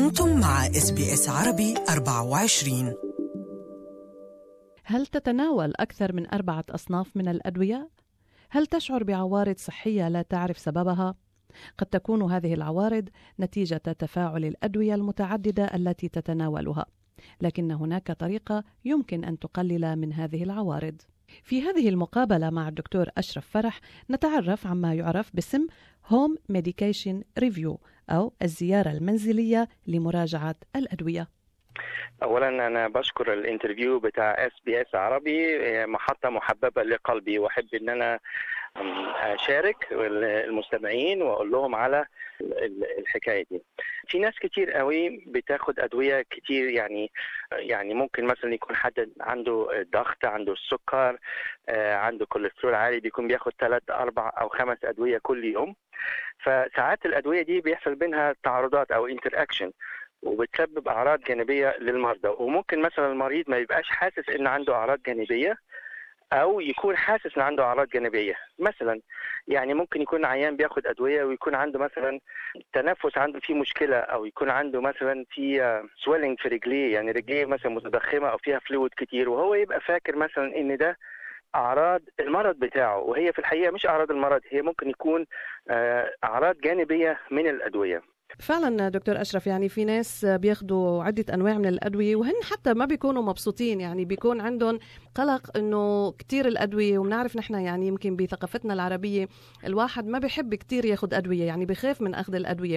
أنتم مع اس بي اس عربي 24 هل تتناول أكثر من أربعة أصناف من الأدوية؟ هل تشعر بعوارض صحية لا تعرف سببها؟ قد تكون هذه العوارض نتيجة تفاعل الأدوية المتعددة التي تتناولها، لكن هناك طريقة يمكن أن تقلل من هذه العوارض. في هذه المقابلة مع الدكتور أشرف فرح نتعرف عما يعرف باسم هوم ميديكيشن ريفيو أو الزيارة المنزلية لمراجعة الأدوية اولا انا بشكر الانترفيو بتاع اس بي اس عربي محطه محببه لقلبي واحب ان انا اشارك المستمعين واقول لهم على الحكايه دي في ناس كتير قوي بتاخد ادويه كتير يعني يعني ممكن مثلا يكون حد عنده ضغط عنده السكر عنده كوليسترول عالي بيكون بياخد ثلاث اربع او خمس ادويه كل يوم فساعات الادويه دي بيحصل بينها تعارضات او انتر اكشن وبتسبب اعراض جانبيه للمرضى وممكن مثلا المريض ما يبقاش حاسس ان عنده اعراض جانبيه او يكون حاسس ان عنده اعراض جانبيه مثلا يعني ممكن يكون عيان بياخد ادويه ويكون عنده مثلا تنفس عنده فيه مشكله او يكون عنده مثلا في سويلنج في رجليه يعني رجليه مثلا متضخمه او فيها فلويد كتير وهو يبقى فاكر مثلا ان ده اعراض المرض بتاعه وهي في الحقيقه مش اعراض المرض هي ممكن يكون اعراض جانبيه من الادويه فعلا دكتور اشرف يعني في ناس بياخذوا عده انواع من الادويه وهن حتى ما بيكونوا مبسوطين يعني بيكون عندهم قلق انه كثير الادويه وبنعرف نحن يعني يمكن بثقافتنا العربيه الواحد ما بيحب كثير ياخذ ادويه يعني بخاف من اخذ الادويه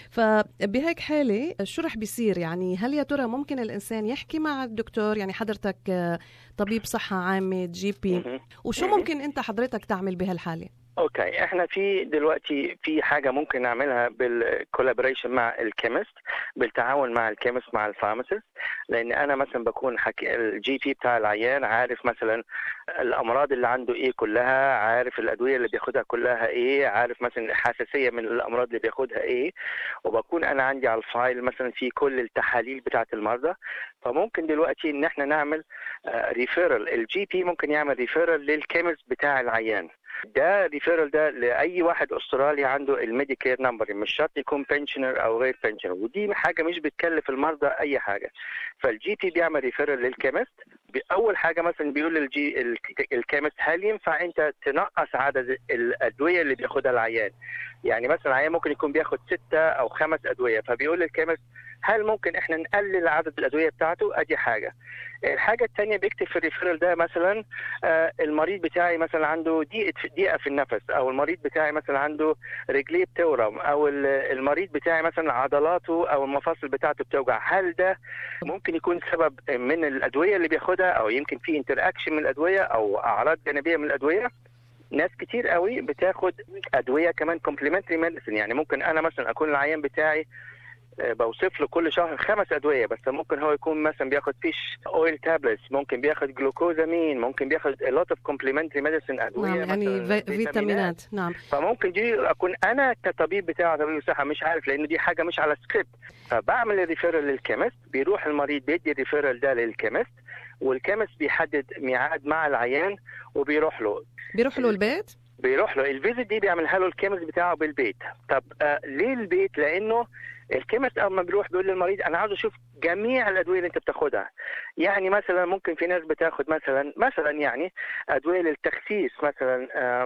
فبهيك حاله شو رح بيصير يعني هل يا ترى ممكن الانسان يحكي مع الدكتور يعني حضرتك طبيب صحه عامه جي بي وشو ممكن انت حضرتك تعمل بهالحاله اوكي احنا في دلوقتي في حاجه ممكن نعملها بالكولابوريشن مع الكيمست بالتعاون مع الكيمست مع الفارماسيست لان انا مثلا بكون حكي الجي بي بتاع العيان عارف مثلا الامراض اللي عنده ايه كلها عارف الادويه اللي بياخدها كلها ايه عارف مثلا الحساسيه من الامراض اللي بياخدها ايه وبكون انا عندي على الفايل مثلا في كل التحاليل بتاعه المرضى فممكن دلوقتي ان احنا نعمل ريفيرال الجي بي ممكن يعمل ريفيرال للكيمست بتاع العيان ده ريفيرال ده لاي واحد استرالي عنده الميديكير نمبر مش شرط يكون بنشنر او غير بنشنر ودي حاجه مش بتكلف المرضى اي حاجه فالجي بي بيعمل ريفيرال للكيمست اول حاجه مثلا بيقول للجي الكيمست هل ينفع انت تنقص عدد الادويه اللي بياخدها العيان يعني مثلا العيان ممكن يكون بياخد ستة او خمس ادويه فبيقول للكيمست هل ممكن احنا نقلل عدد الادويه بتاعته ادي حاجه الحاجه الثانيه بيكتب في الريفيرال ده مثلا آه المريض بتاعي مثلا عنده ضيقه ضيقه في النفس او المريض بتاعي مثلا عنده رجليه بتورم او المريض بتاعي مثلا عضلاته او المفاصل بتاعته بتوجع هل ده ممكن يكون سبب من الادويه اللي بياخدها او يمكن في انتر اكشن من الادويه او اعراض جانبيه من الادويه ناس كتير قوي بتاخد ادويه كمان كومبلمنتري ميديسن يعني ممكن انا مثلا اكون العيان بتاعي بوصف له كل شهر خمس ادويه بس ممكن هو يكون مثلا بياخد فيش اويل تابلتس ممكن بياخد جلوكوزامين ممكن بياخد لوت اوف كومبلمنتري ميديسن ادويه نعم يعني فيتامينات نعم فممكن دي اكون انا كطبيب بتاع طبيب صحه مش عارف لان دي حاجه مش على سكريبت فبعمل الريفيرال للكيمست بيروح المريض بيدي الريفيرال ده للكيمست والكيمست بيحدد ميعاد مع العيان وبيروح له بيروح له البيت بيروح له الفيزيت دي بيعملها له الكيمست بتاعه بالبيت طب آه ليه البيت لانه الكيمست اما بيروح بيقول للمريض انا عاوز اشوف جميع الادويه اللي انت بتاخدها يعني مثلا ممكن في ناس بتاخد مثلا مثلا يعني ادويه للتخسيس مثلا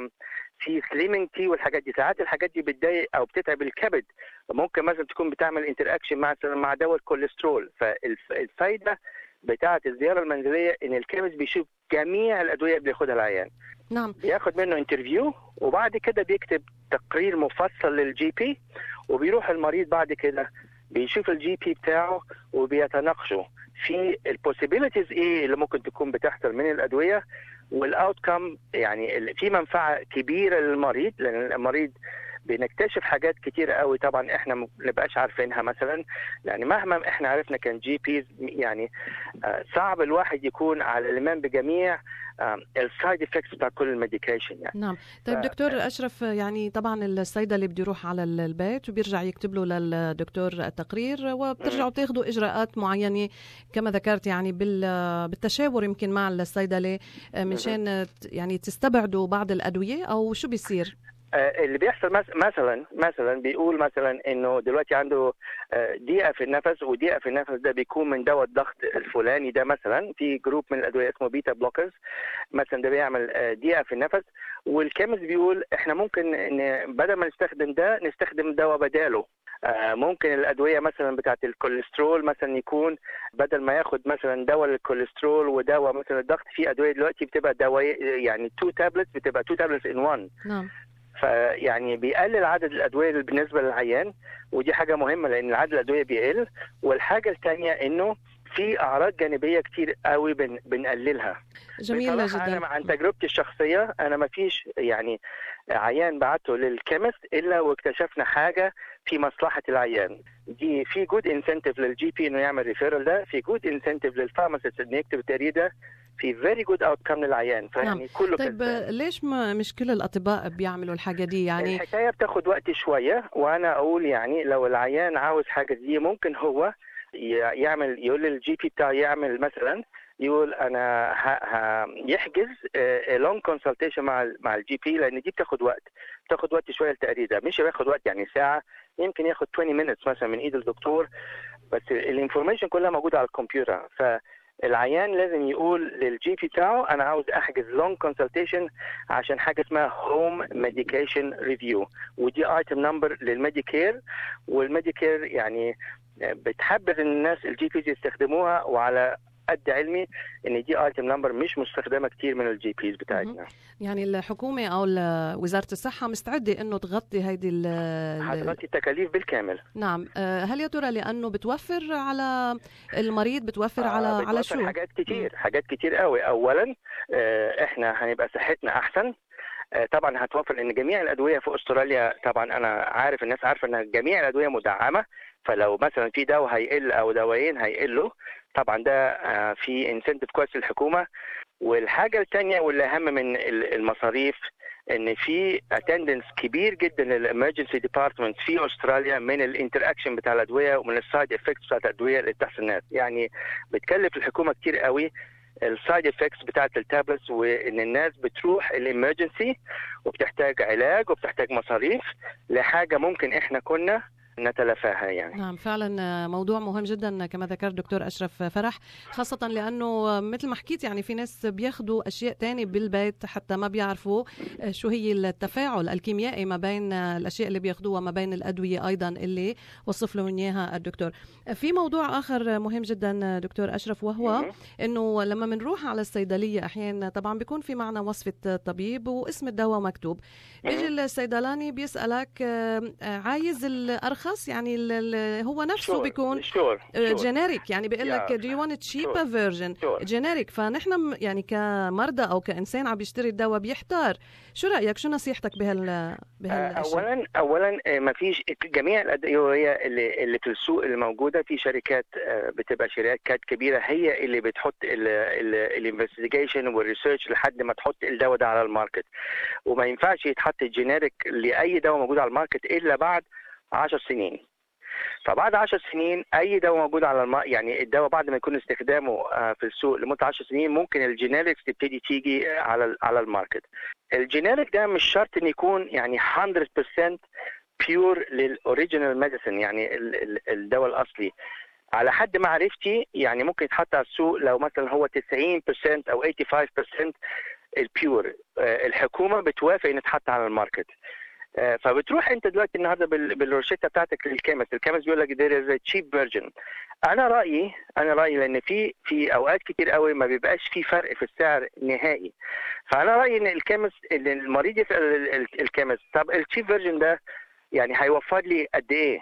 في سليمنج تي والحاجات دي ساعات الحاجات دي بتضايق او بتتعب الكبد ممكن مثلا تكون بتعمل انتر اكشن مع مع دواء الكوليسترول فالفايده بتاعه الزياره المنزليه ان الكيمست بيشوف جميع الادويه اللي بياخدها العيان نعم بياخد منه انترفيو وبعد كده بيكتب تقرير مفصل للجي بي وبيروح المريض بعد كده بيشوف الجي بي بتاعه وبيتناقشوا في البوسيبيليتيز ايه اللي ممكن تكون بتحصل من الادويه والاوت كم يعني في منفعه كبيره للمريض لان المريض بنكتشف حاجات كتير قوي طبعا احنا ما نبقاش عارفينها مثلا يعني مهما احنا عرفنا كان جي بيز يعني صعب الواحد يكون على الايمان بجميع السايد افكتس بتاع كل الميديكيشن يعني نعم طيب دكتور اشرف يعني طبعا الصيدلي بده يروح على البيت وبيرجع يكتب له للدكتور التقرير وبترجعوا تاخذوا اجراءات معينه كما ذكرت يعني بالتشاور يمكن مع الصيدلي منشان يعني تستبعدوا بعض الادويه او شو بيصير آه، اللي بيحصل مس- مثلا مثلا بيقول مثلا انه دلوقتي عنده آه، ضيقه في النفس وضيقه في النفس ده بيكون من دواء الضغط الفلاني ده مثلا في جروب من الادويه اسمه بيتا بلوكرز مثلا ده بيعمل آه، ضيقه في النفس والكيمست بيقول احنا ممكن إن بدل ما نستخدم ده نستخدم دواء بداله آه، ممكن الادويه مثلا بتاعت الكوليسترول مثلا يكون بدل ما ياخد مثلا دواء للكوليسترول ودواء مثلا الضغط في ادويه دلوقتي بتبقى دواء يعني تو تابلتس بتبقى تو تابلتس ان 1 نعم فيعني بيقلل عدد الادويه اللي بالنسبه للعيان ودي حاجه مهمه لان عدد الادويه بيقل والحاجه الثانيه انه في اعراض جانبيه كتير قوي بن بنقللها جميل بصراحة جدا انا عن تجربتي الشخصيه انا ما فيش يعني عيان بعته للكيمست الا واكتشفنا حاجه في مصلحه العيان دي في جود انسنتيف للجي بي انه يعمل ريفيرال ده في جود انسنتيف للفارماسيست انه يكتب التقرير ده في فيري جود اوت كم للعيان فيعني كله طيب كسبان. ليش ما مش كل الاطباء بيعملوا الحاجه دي يعني الحكايه بتاخد وقت شويه وانا اقول يعني لو العيان عاوز حاجه دي ممكن هو ي- يعمل يقول للجي بي بتاعه يعمل مثلا يقول انا ه... ه... يحجز لونج كونسلتيشن مع ال- مع الجي بي لان دي بتاخد وقت بتاخد وقت شويه التقرير ده مش بياخد وقت يعني ساعه يمكن ياخد 20 minutes مثلا من ايد الدكتور بس الانفورميشن كلها موجوده على الكمبيوتر فالعيان لازم يقول للجي بي بتاعه انا عاوز احجز لونج كونسلتيشن عشان حاجه اسمها هوم ميديكيشن ريفيو ودي ايتم نمبر للميديكير والميديكير يعني بتحبذ ان الناس الجي بيز يستخدموها وعلى قد علمي ان دي ايتم نمبر مش مستخدمه كتير من الجي بيز بتاعتنا يعني الحكومه او ال- وزاره الصحه مستعده انه تغطي هيدي ال- ال- هتغطي التكاليف بالكامل نعم آه، هل يا ترى لانه بتوفر على المريض بتوفر على آه، على بتوفر شو حاجات كتير حاجات كتير قوي اولا آه، احنا هنبقى صحتنا احسن آه، طبعا هتوفر ان جميع الادويه في استراليا طبعا انا عارف الناس عارفه ان جميع الادويه مدعمه فلو مثلا في دواء هيقل او دوايين هيقلوا طبعا ده آه، في انسنتيف كويس للحكومه والحاجه الثانيه واللي اهم من ال- المصاريف ان في اتندنس كبير جدا للامرجنسي ديبارتمنت في استراليا من الانتراكشن بتاع الادويه ومن السايد افكتس بتاعت الادويه اللي بتحصل الناس يعني بتكلف الحكومه كتير قوي السايد افكتس بتاعت التابلتس وان الناس بتروح الامرجنسي وبتحتاج علاج وبتحتاج مصاريف لحاجه ممكن احنا كنا نتلافاها يعني نعم فعلا موضوع مهم جدا كما ذكر دكتور أشرف فرح خاصة لأنه مثل ما حكيت يعني في ناس بياخدوا أشياء تانية بالبيت حتى ما بيعرفوا شو هي التفاعل الكيميائي ما بين الأشياء اللي بياخدوها ما بين الأدوية أيضا اللي وصف لهم إياها الدكتور في موضوع آخر مهم جدا دكتور أشرف وهو مهم. انه لما بنروح على الصيدليه احيانا طبعا بيكون في معنا وصفه طبيب واسم الدواء مكتوب بيجي الصيدلاني بيسالك آه، آه، عايز الارخص يعني ال- ال- هو نفسه Sure, بيكون sure, sure. جينيريك يعني بيقول لك Yeah. do you want a cheaper Sure. version Sure. جينيريك فنحن م- يعني كمرضى او كانسان عم بيشتري الدواء بيحتار شو رايك شو نصيحتك بهال آه، بهالشيء اولا اولا ما فيش جميع الادويه اللي اللي في السوق الموجوده في شركات آه، بتبقى شركات كبيره هي اللي بتحط الانفستيجيشن والريسيرش لحد ما تحط الدواء ده على الماركت وما ينفعش يتحط جينيريك لاي دواء موجود على الماركت الا بعد 10 سنين فبعد 10 سنين اي دواء موجود على الم... يعني الدواء بعد ما يكون استخدامه آه، في السوق لمده 10 سنين ممكن الجينيريكس تبتدي تيجي آه، على ال- على الماركت الجينيريك ده مش شرط ان يكون يعني 100% بيور للاوريجينال ميديسن يعني ال- ال- الدواء الاصلي على حد معرفتي يعني ممكن يتحط على السوق لو مثلا هو 90% او 85% البيور آه، الحكومه بتوافق ان يتحط على الماركت آه، فبتروح انت دلوقتي النهارده بال- بالروشته بتاعتك للكيمست الكيمست بيقول لك there is a cheap version انا رايي انا رايي لان في في اوقات كتير قوي ما بيبقاش في فرق في السعر نهائي فانا رايي ان الكيمست ان المريض يسال ال- ال- الكيمست طب التشيب فيرجن ده يعني هيوفر لي قد ايه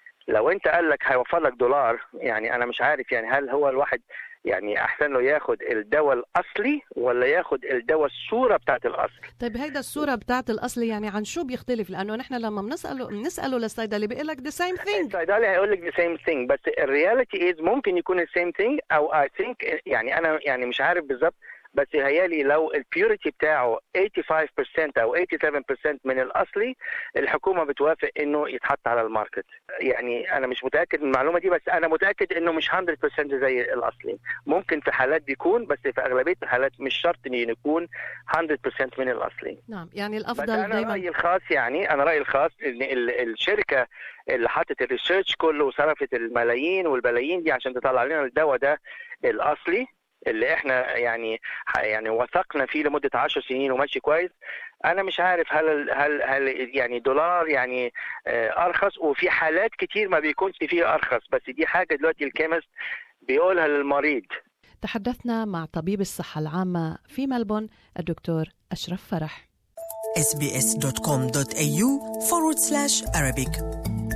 لو انت قال لك هيوفر لك دولار يعني انا مش عارف يعني هل هو الواحد يعني احسن له ياخد الدواء الاصلي ولا ياخد الدواء الصوره بتاعت الاصل طيب هيدا الصورة بتاعت الأصل يعني عن شو بيختلف لأنه نحن لما بنسأله بنسأله للصيدلي بيقول لك the same thing الصيدلي هيقول لك the same thing بس الرياليتي از ممكن يكون the same thing او I think يعني انا يعني مش عارف بالظبط بس هيالي لو البيوريتي بتاعه 85% او 87% من الاصلي الحكومه بتوافق انه يتحط على الماركت يعني انا مش متاكد من المعلومه دي بس انا متاكد انه مش 100% زي الاصلي ممكن في حالات بيكون بس في اغلبيه الحالات مش شرط انه يكون 100% من الاصلي نعم يعني بس الافضل انا دائما رايي الخاص يعني انا رايي الخاص ان ال- الشركه اللي حطت الريسيرش كله وصرفت الملايين والبلايين دي عشان تطلع لنا الدواء ده الاصلي اللي احنا يعني يعني وثقنا فيه لمده 10 سنين وماشي كويس انا مش عارف هل هل هل يعني دولار يعني آه، ارخص وفي حالات كتير ما بيكونش فيه ارخص بس دي حاجه دلوقتي الكيمست بيقولها للمريض تحدثنا مع طبيب الصحة العامة في ملبون الدكتور أشرف فرح sbs.com.au forward slash Arabic